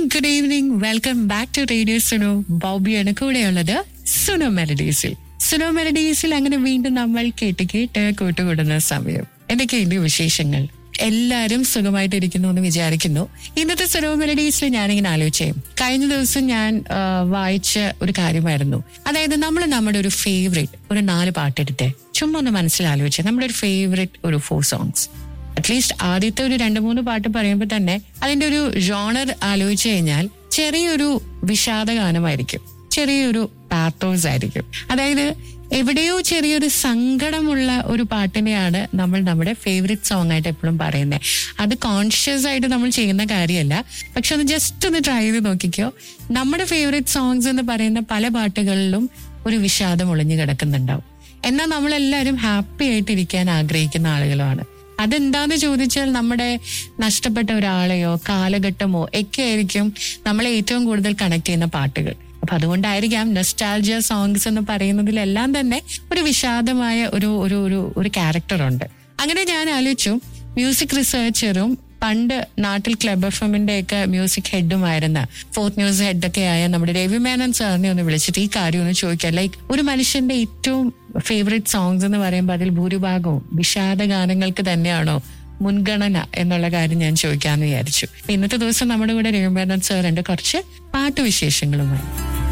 Evening good evening welcome back to radio Suno ബോബിയാണ് കൂടെയുള്ളത് സുനോ മെലഡീസിൽ സുനോ മെലഡീസിൽ അങ്ങനെ വീണ്ടും നമ്മൾ കേട്ട് കേട്ട് കൂട്ടുകൂടുന്ന സമയം എന്തൊക്കെയുണ്ട് വിശേഷങ്ങൾ എല്ലാരും സുഖമായിട്ടിരിക്കുന്നു എന്ന് വിചാരിക്കുന്നു ഇന്നത്തെ സുനോ മെലഡീസിൽ ഞാനിങ്ങനെ ആലോചിച്ചേ കഴിഞ്ഞ ദിവസം ഞാൻ ആ, വായിച്ച ഒരു കാര്യമായിരുന്നു അതായത് നമ്മൾ നമ്മുടെ ഒരു ഫേവറേറ്റ് ഒരു നാല് പാട്ടെടുത്ത് ചുമ്മാ ഒന്ന് മനസ്സിലാലോചിച്ചേ നമ്മുടെ ഒരു ഫേവറേറ്റ് ഒരു ഫോർ സോങ്സ് അറ്റ്ലീസ്റ്റ് ആദ്യത്തെ ഒരു രണ്ട് മൂന്ന് പാട്ട് പറയുമ്പോൾ തന്നെ അതിന്റെ ഒരു ജോണർ ആലോചിച്ചു കഴിഞ്ഞാൽ ചെറിയൊരു വിഷാദ ഗാനമായിരിക്കും ചെറിയൊരു പാത്തോസ് ആയിരിക്കും അതായത് എവിടെയോ ചെറിയൊരു സങ്കടമുള്ള ഒരു പാട്ടിനെയാണ് നമ്മൾ നമ്മുടെ ഫേവറേറ്റ് സോങ് ആയിട്ട് എപ്പോഴും പറയുന്നത് അത് കോൺഷ്യസ് ആയിട്ട് നമ്മൾ ചെയ്യുന്ന കാര്യമല്ല പക്ഷെ ഒന്ന് ജസ്റ്റ് ഒന്ന് ട്രൈ ചെയ്ത് നോക്കിക്കോ നമ്മുടെ ഫേവറേറ്റ് സോങ്സ് എന്ന് പറയുന്ന പല പാട്ടുകളിലും ഒരു വിഷാദം ഒളിഞ്ഞു കിടക്കുന്നുണ്ടാവും എന്നാൽ നമ്മളെല്ലാവരും ഹാപ്പി ആയിട്ടിരിക്കാൻ ആഗ്രഹിക്കുന്ന ആളുകളുമാണ് അതെന്താന്ന് ചോദിച്ചാൽ നമ്മുടെ നഷ്ടപ്പെട്ട ഒരാളെയോ കാലഘട്ടമോ ഒക്കെ ആയിരിക്കും നമ്മളെ ഏറ്റവും കൂടുതൽ കണക്ട് ചെയ്യുന്ന പാട്ടുകൾ അപ്പൊ അതുകൊണ്ടായിരിക്കാം നെസ്റ്റാൾജിയ സോങ്സ് എന്ന് പറയുന്നതിലെല്ലാം തന്നെ ഒരു വിഷാദമായ ഒരു ഒരു ഒരു ഒരു ക്യാരക്ടർ ഉണ്ട് അങ്ങനെ ഞാൻ ആലോചിച്ചു മ്യൂസിക് റിസർച്ചറും പണ്ട് നാട്ടിൽ ക്ലബ് എഫ് എമ്മിന്റെ ഒക്കെ മ്യൂസിക് ഹെഡുമായിരുന്ന ഫോർത്ത് ന്യൂസ് ഹെഡൊക്കെ ആയ നമ്മുടെ രവി മേനൻ സാറിനെ ഒന്ന് വിളിച്ചിട്ട് ഈ കാര്യം ഒന്ന് ചോദിക്കാം ലൈക്ക് ഒരു മനുഷ്യന്റെ ഏറ്റവും ഫേവറേറ്റ് സോങ്സ് എന്ന് പറയുമ്പോൾ അതിൽ ഭൂരിഭാഗവും വിഷാദ ഗാനങ്ങൾക്ക് തന്നെയാണോ മുൻഗണന എന്നുള്ള കാര്യം ഞാൻ ചോദിക്കാമെന്ന് വിചാരിച്ചു അപ്പൊ ഇന്നത്തെ ദിവസം നമ്മുടെ കൂടെ രവി മേനൻ സാറുണ്ട് കുറച്ച് പാട്ടുവിശേഷങ്ങളുമായി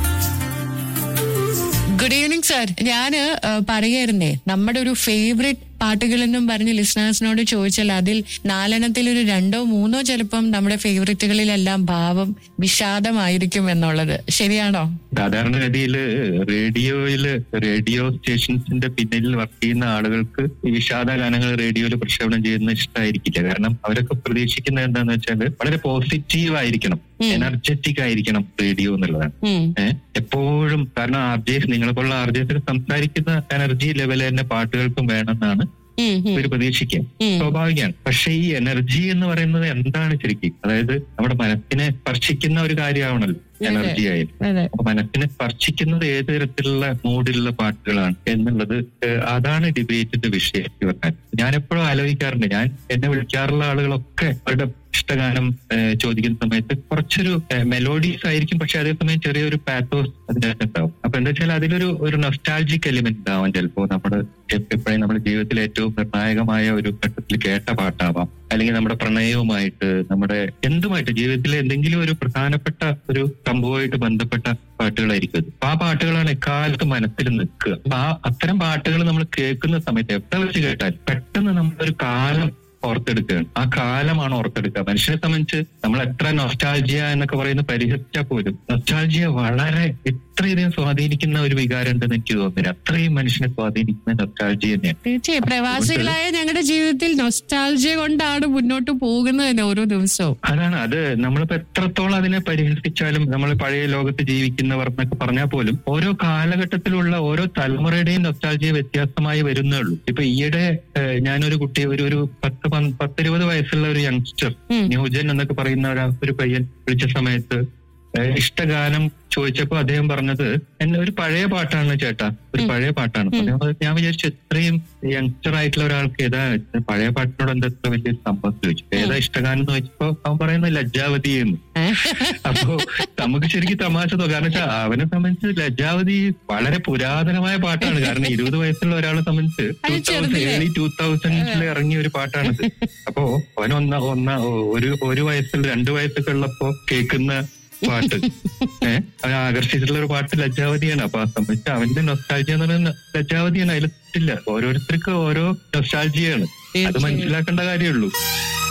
ഗുഡ് ഈവനിങ് സാർ ഞാൻ പറയായിരുന്നേ നമ്മുടെ ഒരു ഫേവറേറ്റ് പാട്ടുകൾ എന്നും പറഞ്ഞ് ലിസണേഴ്സിനോട് ചോദിച്ചാൽ അതിൽ നാലെണ്ണത്തിൽ ഒരു രണ്ടോ മൂന്നോ ചിലപ്പം നമ്മുടെ ഫേവറേറ്റുകളിലെല്ലാം ഭാവം വിഷാദമായിരിക്കും എന്നുള്ളത് ശരിയാണോ സാധാരണഗതിയിൽ റേഡിയോയില് റേഡിയോ സ്റ്റേഷൻസിന്റെ പിന്നിൽ വർക്ക് ചെയ്യുന്ന ആളുകൾക്ക് ഈ വിഷാദ ഗാനങ്ങൾ റേഡിയോയിൽ പ്രക്ഷേപണം ചെയ്യുന്ന ഇഷ്ടമായിരിക്കില്ല കാരണം അവരൊക്കെ പ്രതീക്ഷിക്കുന്നത് എന്താന്ന് വെച്ചാൽ വളരെ പോസിറ്റീവ് ആയിരിക്കണം എനർജറ്റിക് ആയിരിക്കണം റേഡിയോ എന്നുള്ളതാണ് ഉം. ഏഹ് എപ്പോഴും കാരണം ആർജേസ് നിങ്ങളെ പോലുള്ള ആർജേസിൽ സംസാരിക്കുന്ന എനർജി ലെവൽ തന്നെ പാട്ടുകൾക്കും വേണമെന്നാണ് ഉം, ഉം. ഇവർ പ്രതീക്ഷിക്കാം ഉം. സ്വാഭാവികമാണ് പക്ഷെ ഈ എനർജി എന്ന് പറയുന്നത് എന്താണ് ശരിക്കും അതായത് നമ്മുടെ മനസ്സിനെ സ്പർശിക്കുന്ന ഒരു കാര്യമാവണല്ലോ എനർജി ആയാലും അതെ അപ്പൊ മനസ്സിനെ സ്പർശിക്കുന്നത് ഏത് തരത്തിലുള്ള മൂഡിലുള്ള പാട്ടുകളാണ് എന്നുള്ളത് ഏഹ് അതാണ് ഡിബേറ്റിന്റെ വിഷയം എന്ന് പറഞ്ഞാൽ ഞാൻ എപ്പോഴും ആലോചിക്കാറുണ്ട് ഞാൻ എന്നെ വിളിക്കാറുള്ള ആളുകളൊക്കെ അവരുടെ ഇഷ്ടഗാനം ഏഹ് ചോദിക്കുന്ന സമയത്ത് കുറച്ചൊരു മെലോഡീസ് ആയിരിക്കും പക്ഷെ അതേസമയം ചെറിയൊരു പാത്തോസ് അതിനകത്ത് ഉണ്ടാവും അപ്പൊ എന്താ വെച്ചാൽ അതിലൊരു ഒരു നൊസ്റ്റാൾജിക് എലിമെന്റ് ഉണ്ടാവാം ചിലപ്പോ നമ്മുടെ എപ്പോഴും നമ്മുടെ ജീവിതത്തിൽ ഏറ്റവും നിർണായകമായ ഒരു ഘട്ടത്തിൽ കേട്ട പാട്ടാവാം അല്ലെങ്കിൽ നമ്മുടെ പ്രണയവുമായിട്ട് നമ്മുടെ എന്തുമായിട്ട് ജീവിതത്തിലെ എന്തെങ്കിലും ഒരു പ്രധാനപ്പെട്ട ഒരു സംഭവമായിട്ട് ബന്ധപ്പെട്ട പാട്ടുകളായിരിക്കും അത്. അപ്പൊ ആ പാട്ടുകളാണ് എക്കാലത്ത് മനസ്സിൽ നിൽക്കുക അപ്പൊ ആ അത്തരം പാട്ടുകൾ നമ്മൾ കേൾക്കുന്ന സമയത്ത് എവിടെ വെച്ച് കേട്ടാൽ പെട്ടെന്ന് നമ്മളൊരു കാലം ഓർത്തെടുക്കുകയാണ് ആ കാലമാണ് ഓർത്തെടുക്കുക മനുഷ്യനെ സംബന്ധിച്ച് നമ്മൾ എത്ര നൊസ്റ്റാൾജിയ എന്നൊക്കെ പറയുന്ന പരിഹസിച്ചാൽ പോലും നൊസ്റ്റാൾജിയ വളരെ ഇത്രയധികം സ്വാധീനിക്കുന്ന ഒരു വികാരം ഉണ്ടെന്ന് എനിക്ക് തോന്നുന്നില്ല അത്രയും മനുഷ്യനെ സ്വാധീനിക്കുന്ന നൊസ്റ്റാൾജിയ തന്നെയാണ് തീർച്ചയായും പ്രവാസികളായ ഞങ്ങളുടെ ജീവിതത്തിൽ നൊസ്റ്റാൾജിയ കൊണ്ടാണ് മുന്നോട്ട് പോകുന്നത് തന്നെ ഓരോ ദിവസവും അതാണ് അത് നമ്മളിപ്പോ എത്രത്തോളം അതിനെ പരിഹസിച്ചാലും നമ്മൾ പഴയ ലോകത്ത് ജീവിക്കുന്നവർ എന്നൊക്കെ പറഞ്ഞാൽ പോലും ഓരോ കാലഘട്ടത്തിലുള്ള ഓരോ തലമുറയുടെയും നൊസ്റ്റാൾജിയ വ്യത്യാസമായി വരുന്നേ ഉള്ളൂ ഇപ്പൊ ഈയിടെ ഏഹ്, ഞാനൊരു കുട്ടി ഒരു ഒരു പത്ത് പന്ത് പത്തിരുപത് വയസ്സുള്ള ഒരു യങ്സ്റ്റർ ഉം. ന്യൂജൻ എന്നൊക്കെ പറയുന്ന ഒരു ഒരു പയ്യൻ വിളിച്ച സമയത്ത് ഏഹ്, ഇഷ്ടഗാനം ചോദിച്ചപ്പോ അദ്ദേഹം പറഞ്ഞത് എന്നെ ഒരു പഴയ പാട്ടാണ് ചേട്ടാ ഒരു പഴയ പാട്ടാണ് അപ്പൊ അദ്ദേഹം പറഞ്ഞു, ഞാൻ വിചാരിച്ചു ഇത്രയും യങ്സ്റ്റർ ആയിട്ടുള്ള ഒരാൾക്ക് ഏതാ പഴയ പാട്ടിനോട് എന്താ ഇത്ര വലിയൊരു സംഭവം ചോദിച്ചു ഏതാ ഇഷ്ടഗാനം എന്ന് ചോദിച്ചപ്പോ അവൻ പറയുന്നത് ലജ്ജാവതി എന്ന് അപ്പോ നമുക്ക് ശരിക്കും തമാശ തോന്നും കാരണം വെച്ചാൽ അവനെ സംബന്ധിച്ച് ലജ്ജാവതി വളരെ പുരാതനമായ പാട്ടാണ് കാരണം ഇരുപത് വയസ്സുള്ള ഒരാളെ സംബന്ധിച്ച് അത് ചെറുതിലെ. ഏർലി ടൂ തൗസൻഡിൽ ഇറങ്ങിയ ഒരു പാട്ടാണത് അപ്പോ അവൻ ഒന്ന ഒന്ന ഒരു ഒരു വയസ്സിൽ രണ്ട് വയസ്സൊക്കെ ഉള്ളപ്പോ കേൾക്കുന്ന പാട്ട് ഏഹ് അവൻ ആകർഷിച്ചിട്ടുള്ള ഒരു പാട്ട് ലജ്ജാവതിയാണ് അപ്പൊ ആ സംബന്ധിച്ച് അവന്റെ നൊസ്റ്റാൾജിയ എന്ന് പറയുന്നത് ലജ്ജാവതിയാണ് അതിലില്ല ഓരോരുത്തർക്ക് ഓരോ നൊസ്റ്റാൾജിയാണ് അത് മനസ്സിലാക്കേണ്ട കാര്യമുള്ളൂ